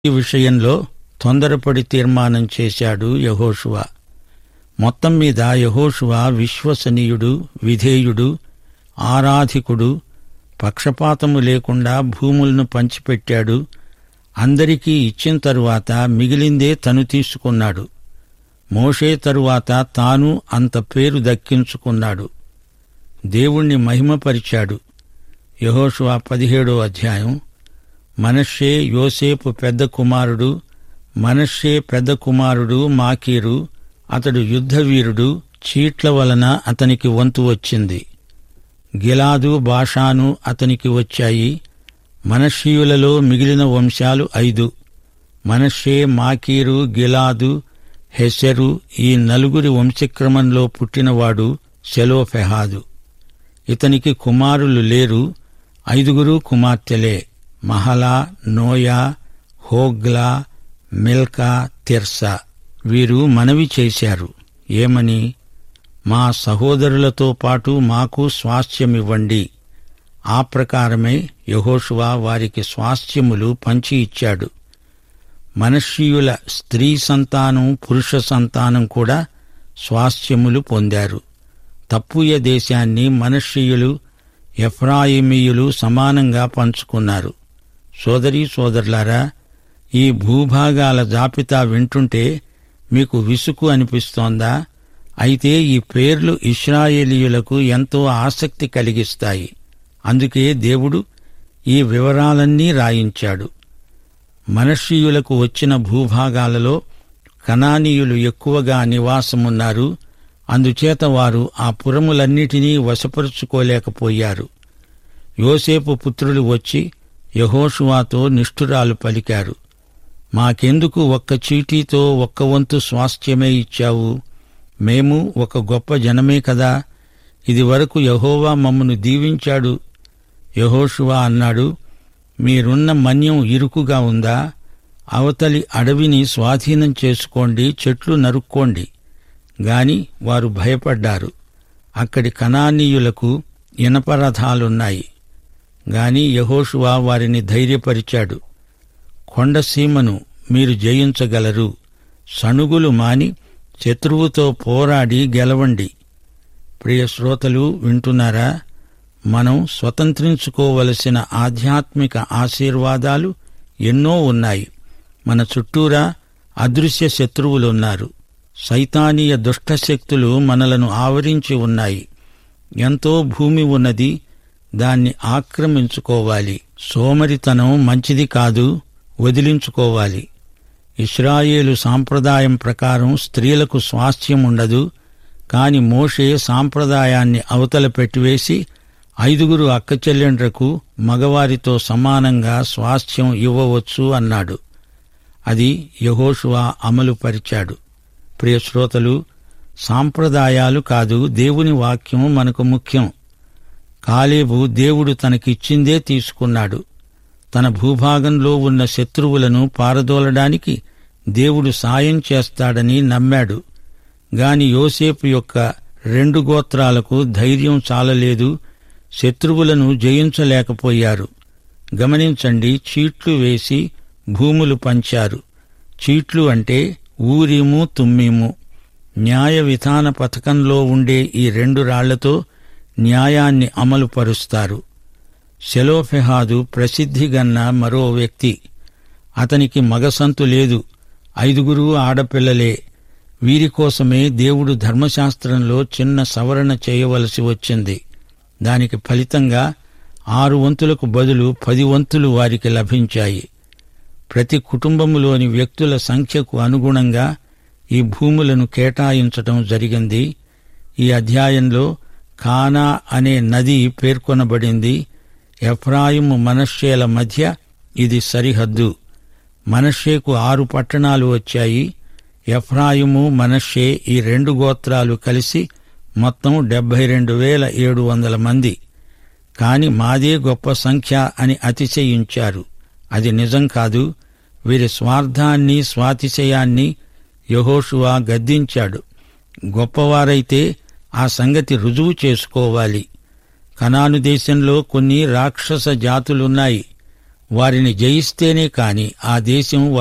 ఈ విషయంలో తొందరపడి తీర్మానం చేశాడు యహోషువ మొత్తం మీద యహోషువ విశ్వసనీయుడు విధేయుడు ఆరాధికుడు పక్షపాతము లేకుండా భూములను పంచిపెట్టాడు అందరికీ ఇచ్చిన తరువాత మిగిలిందే తను తీసుకున్నాడు మోషే తరువాత తాను అంత పేరు దక్కించుకున్నాడు దేవుణ్ణి మహిమపరిచాడు యహోషువ పదిహేడో అధ్యాయం మనష్షే యోసేపు పెద్ద కుమారుడు మనష్షే పెద్ద కుమారుడు మాకీరు అతడు యుద్ధవీరుడు చీట్ల వలన అతనికి వంతు వచ్చింది గిలాదు బాషాను అతనికి వచ్చాయి మనషీయులలో మిగిలిన వంశాలు ఐదు మనషే మాకీరు గిలాదు హెసెరు ఈ నలుగురి వంశక్రమంలో పుట్టినవాడు సెలోఫెహాదు ఇతనికి కుమారులు లేరు ఐదుగురు కుమార్తెలే Mahlah Noa Hoglah Milcah Tirzah వీరు మనవి చేశారు ఏమని మా సహోదరులతో పాటు మాకు స్వాస్థ్యమివ్వండి ఆ ప్రకారమే యహోషువా వారికి స్వాస్థ్యములు పంచి ఇచ్చాడు మనషీయుల స్త్రీ సంతానం పురుష సంతానం కూడా స్వాస్థ్యములు పొందారు తప్పుయ దేశాన్ని మనషీయులు ఎఫ్రాయిమీయులు సమానంగా పంచుకున్నారు సోదరీ సోదరులారా ఈ భూభాగాల జాబితా వింటుంటే మీకు విసుగు అనిపిస్తోందా అయితే ఈ పేర్లు ఇస్రాయేలీయులకు ఎంతో ఆసక్తి కలిగిస్తాయి అందుకే దేవుడు ఈ వివరాలన్నీ రాయించాడు మనషీయులకు వచ్చిన భూభాగాలలో కనానీయులు ఎక్కువగా నివాసమున్నారు అందుచేత వారు ఆ పురములన్నిటినీ వశపరుచుకోలేకపోయారు యోసేపు పుత్రులు వచ్చి యహోషువాతో నిష్ఠురాలు పలికారు మాకెందుకు ఒక్క చీటీతో ఒక్క వంతు స్వాస్థ్యమే ఇచ్చావు మేము ఒక గొప్ప జనమే కదా ఇది వరకు యహోవా మమ్మను దీవించాడు యహోషువా అన్నాడు మీరున్న మన్యం ఇరుకుగా ఉందా అవతలి అడవిని స్వాధీనం చేసుకోండి చెట్లు నరుక్కోండి గాని వారు భయపడ్డారు అక్కడి కనానీయులకు ఇనపరథాలున్నాయి గాని యహోషువా వారిని ధైర్యపరిచాడు కొండసీమను మీరు జయించగలరు సణుగులు మాని శత్రువుతో పోరాడి గెలవండి ప్రియ శ్రోతలు వింటున్నారా మనం స్వతంత్రించుకోవలసిన ఆధ్యాత్మిక ఆశీర్వాదాలు ఎన్నో ఉన్నాయి మన చుట్టూరా అదృశ్య శత్రువులున్నారు సైతానీయ దుష్టశక్తులు మనలను ఆవరించి ఉన్నాయి ఎంతో భూమి ఉన్నది దాన్ని ఆక్రమించుకోవాలి సోమరితనం మంచిది కాదు వదిలించుకోవాలి ఇస్రాయేలు సాంప్రదాయం ప్రకారం స్త్రీలకు స్వాస్థ్యం ఉండదు కాని మోషే సాంప్రదాయాన్ని అవతల పెట్టివేసి ఐదుగురు అక్కచెల్లెండ్రకు మగవారితో సమానంగా స్వాస్థ్యం ఇవ్వవచ్చు అన్నాడు అది యహోషువా అమలు పరిచాడు ప్రియ శ్రోతలు సాంప్రదాయాలు కాదు దేవుని వాక్యం మనకు ముఖ్యం కాలేబు దేవుడు తనకిచ్చిందే తీసుకున్నాడు తన భూభాగంలో ఉన్న శత్రువులను పారదోలడానికి దేవుడు సాయం చేస్తాడని నమ్మాడు గాని యోసేపు యొక్క రెండు గోత్రాలకు ధైర్యం చాలలేదు శత్రువులను జయించలేకపోయారు గమనించండి చీట్లు వేసి భూములు పంచారు చీట్లు అంటే ఊరిము తుమ్మిము న్యాయ విధాన పథకంలో ఉండే ఈ రెండు రాళ్లతో న్యాయాన్ని అమలు పరుస్తారు సెలోఫెహాదు ప్రసిద్ధిగన్న మరో వ్యక్తి అతనికి మగసంతు లేదు ఐదుగురు ఆడపిల్లలే వీరి కోసమే దేవుడు ధర్మశాస్త్రంలో చిన్న సవరణ చేయవలసి వచ్చింది దానికి ఫలితంగా ఆరు వంతులకు బదులు పది వంతులు వారికి లభించాయి ప్రతి కుటుంబములోని వ్యక్తుల సంఖ్యకు అనుగుణంగా ఈ భూములను కేటాయించటం జరిగింది ఈ అధ్యాయంలో కానా అనే నది పేర్కొనబడింది ఎఫ్రాయిము మనశ్శేల మధ్య ఇది సరిహద్దు మనశ్శేకు ఆరు పట్టణాలు వచ్చాయి ఎఫ్రాయిము మనశ్శే ఈ రెండు గోత్రాలు కలిసి మొత్తం డెబ్బై రెండు వేల ఏడు వందల మంది కాని మాదే గొప్ప సంఖ్య అని అతిశయించారు అది నిజం కాదు వీరి స్వార్థాన్ని స్వాతిశయాన్ని యహోషువా గద్దించాడు గొప్పవారైతే ఆ సంగతి రుజువు చేసుకోవాలి కనాను దేశంలో కొన్ని రాక్షస జాతులున్నాయి వారిని జయిస్తేనే కాని ఆ దేశం